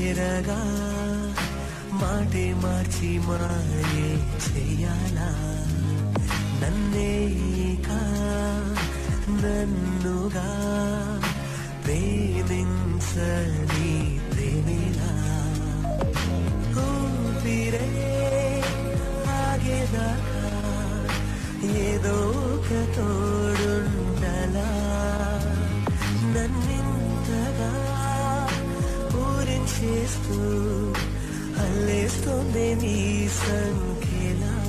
చేరగా మాటే మార్చి మాయే చెయ్యాలా నన్నేక నన్నుగా ప్రేమించని ప్రేమిలా ఊపిరే ఆగేదాకా ఏదో ఒక తోడుండలా నన్నింతగా పూరించేస్తూ అల్లేస్తుంది నీ సంఖ్యలా